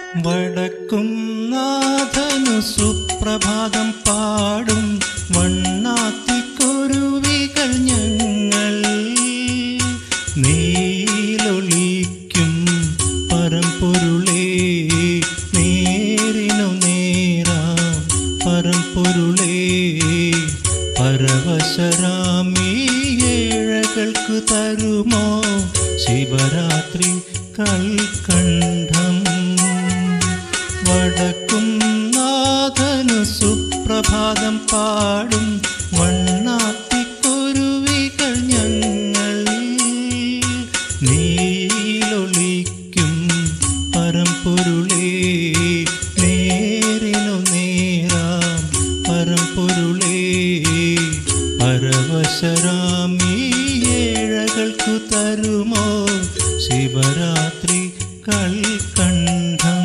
വടക്കും നാഥനു സുപ്രഭാതം പാടും വണ്ണാത്തിക്കുരുവികൾ ഞങ്ങൾ നീലൊളിക്കും പരമ്പൊരുളേ നേരിനു നേരാം പരമ്പൊരുളേ പരവശരാമീ ഏഴകൾക്ക് തരുമോ ശിവരാത്രി കൽക്കണ്ഠം വടക്കും നാഥനു സുപ്രഭാതം പാടും വണ്ണാത്തിക്കുരുവികൾ ഞങ്ങൾ നീലൊളിക്കും പരമ്പൊരുളേ നേരിനു നേരാം പരമ്പൊരുളേ പരവശരാമീ ഏഴകൾക്കു തരുമോ ശിവരാത്രി കൽക്കണ്ഠം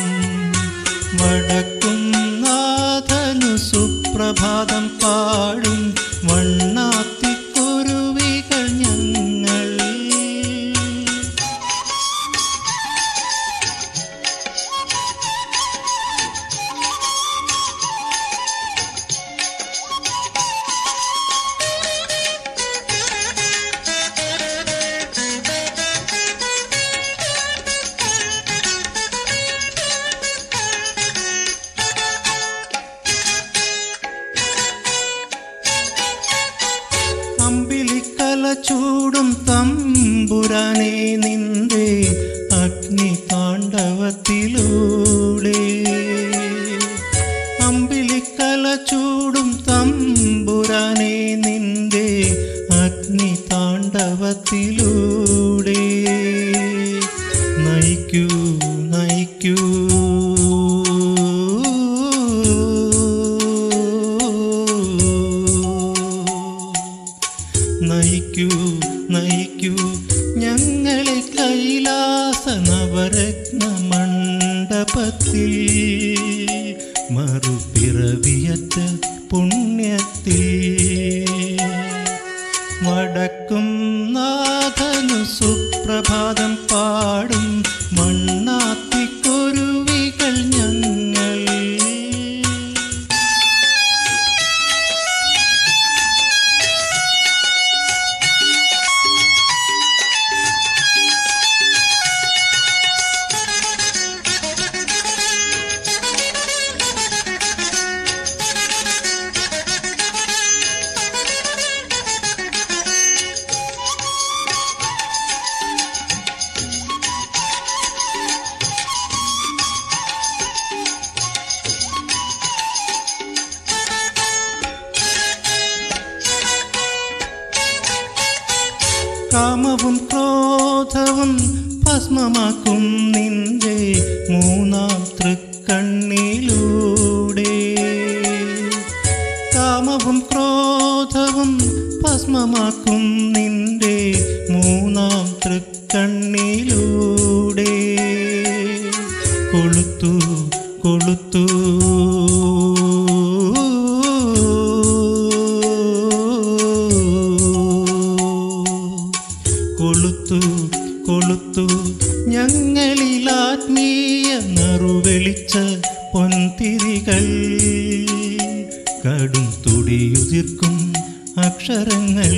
വടക്കും നാഥനു സുപ്രഭാതം പാടും വണ്ണാത്തിക്കുരുവികൾ ഞങ്ങൾ അമ്പിളിക്കല ചൂടും തമ്പുരാനെ നിന്റെ അഗ്നി താണ്ഡവത്തിലൂടെ അമ്പിളിക്കല ചൂടും തമ്പുരാനെ നിന്റെ അഗ്നി താണ്ഡവത്തിലൂടെ നയിക്കൂ നയിക്കൂ നയിക്കൂ നയിക്കൂ ഞങ്ങളെ കൈലാസ നവരത്ന മണ്ഡപത്തിൽ മറുപിറവിയറ്റ പുണ്യത്തിൽ വടക്കും നാഥനു സുപ്രഭാതം പാടും മണ്ണാത്തിക്കൊരുവികൾ ഞങ്ങൾ കാമവും ക്രോധവും ഭസ്മമാക്കും നിന്റെ മൂന്നാം തൃക്കണ്ണിലൂടെ കാമവും ക്രോധവും ഭസ്മമാക്കും നിന്റെ മൂന്നാം തൃക്കണ്ണിലൂടെ കൊളുത്തു കൊളുത്തു കൊളുത്തു കൊളുത്തു ഞങ്ങളിൽ ആത്മീയ നറുവെളിച്ച പൊൻതിരികൾ കടും തുടിയുതിർക്കും അക്ഷരങ്ങൾ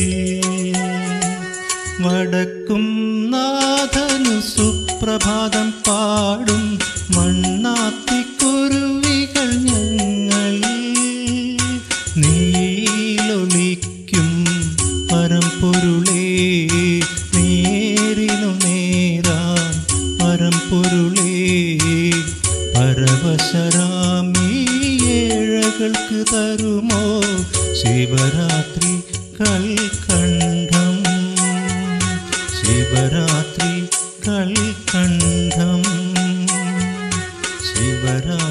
വടക്കും നാഥനു സുപ്രഭാതം പാടും മണ്ണാത്തിക്കുരുവികൾ ഞങ്ങൾ നീലൊളിക്കും പരമ്പൊരുളേ നേരിനു നേരാം പരമ്പൊരുളേ പരവശരാമീ ഏഴകൾക്ക് തരുമോ ശിവരാത്രി കൽക്കണ്ഠം ശിവരാത്രി കൽക്കണ്ഠം ശിവരാത്രി